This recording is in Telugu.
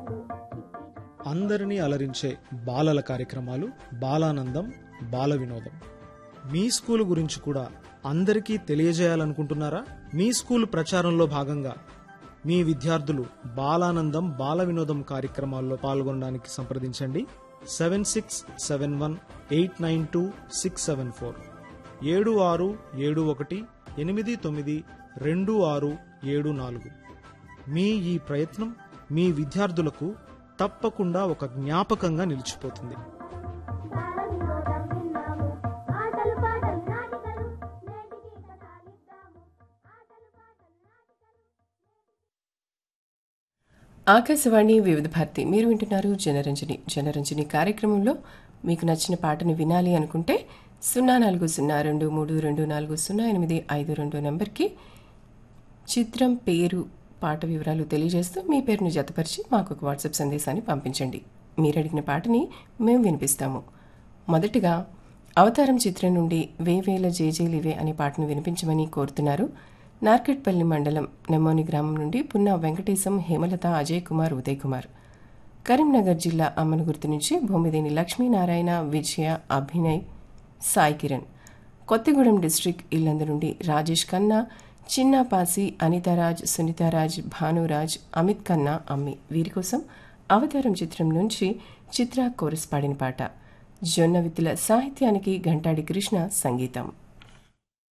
అందరినీ అలరించే బాలల కార్యక్రమాలు బాలానందం బాల వినోదం మీ స్కూల్ గురించి కూడా అందరికీ తెలియజేయాలనుకుంటున్నారా మీ స్కూల్ ప్రచారంలో భాగంగా మీ విద్యార్థులు బాలానందం బాల వినోదం కార్యక్రమాల్లో పాల్గొనడానికి సంప్రదించండి seven six seven one eight nine two six seven four ఏడు ఆరు ఏడు ఒకటి ఎనిమిది తొమ్మిది రెండు ఆరు ఏడు నాలుగు మీ ఈ ప్రయత్నం మీ విద్యార్థులకు తప్పకుండా ఒక జ్ఞాపకంగా నిలిచిపోతుంది బాలవినోదం విన్నాము ఆటలు పాటలు నాటికలు నేటికి కథాలిద్దాము ఆటలు పాటలు నాటికలు ఆకాశవాణి వివిధ భారతి మీరు వింటున్నారు జనరంజని జనరంజని కార్యక్రమంలో మీకు నచ్చిన పాటను వినాలి అనుకుంటే సున్నా నాలుగు సున్నా రెండు మూడు రెండు నాలుగు సున్నా ఎనిమిది ఐదు రెండు నెంబర్కి చిత్రం పేరు పాట వివరాలు తెలియజేస్తూ మీ పేరును జతపరిచి మాకు ఒక వాట్సాప్ సందేశాన్ని పంపించండి మీరు అడిగిన పాటని మేము వినిపిస్తాము మొదటిగా అవతారం చిత్రం నుండి వేవేల జేజేలివే అనే పాటను వినిపించమని కోరుతున్నారు నార్కెట్పల్లి మండలం నెమ్మోని గ్రామం నుండి పున్నా వెంకటేశం హేమలత అజయ్ కుమార్ ఉదయ్ కుమార్ కరీంనగర్ జిల్లా అమ్మనగుర్తు నుంచి భూమిదేని లక్ష్మీనారాయణ విజయ అభినయ్ సాయి కిరణ్ కొత్తగూడెం డిస్ట్రిక్ట్ ఇల్లందు నుండి రాజేష్ ఖన్నా చిన్నాపాసి అనితారాజ్ సునీతారాజ్ భానురాజ్ అమిత్ ఖన్నా అమ్మి వీరి కోసం అవతారం చిత్రం నుంచి చిత్ర కోరస్ పాడిన పాట జొన్న విత్తుల సాహిత్యానికి ఘంటాడి కృష్ణ సంగీతం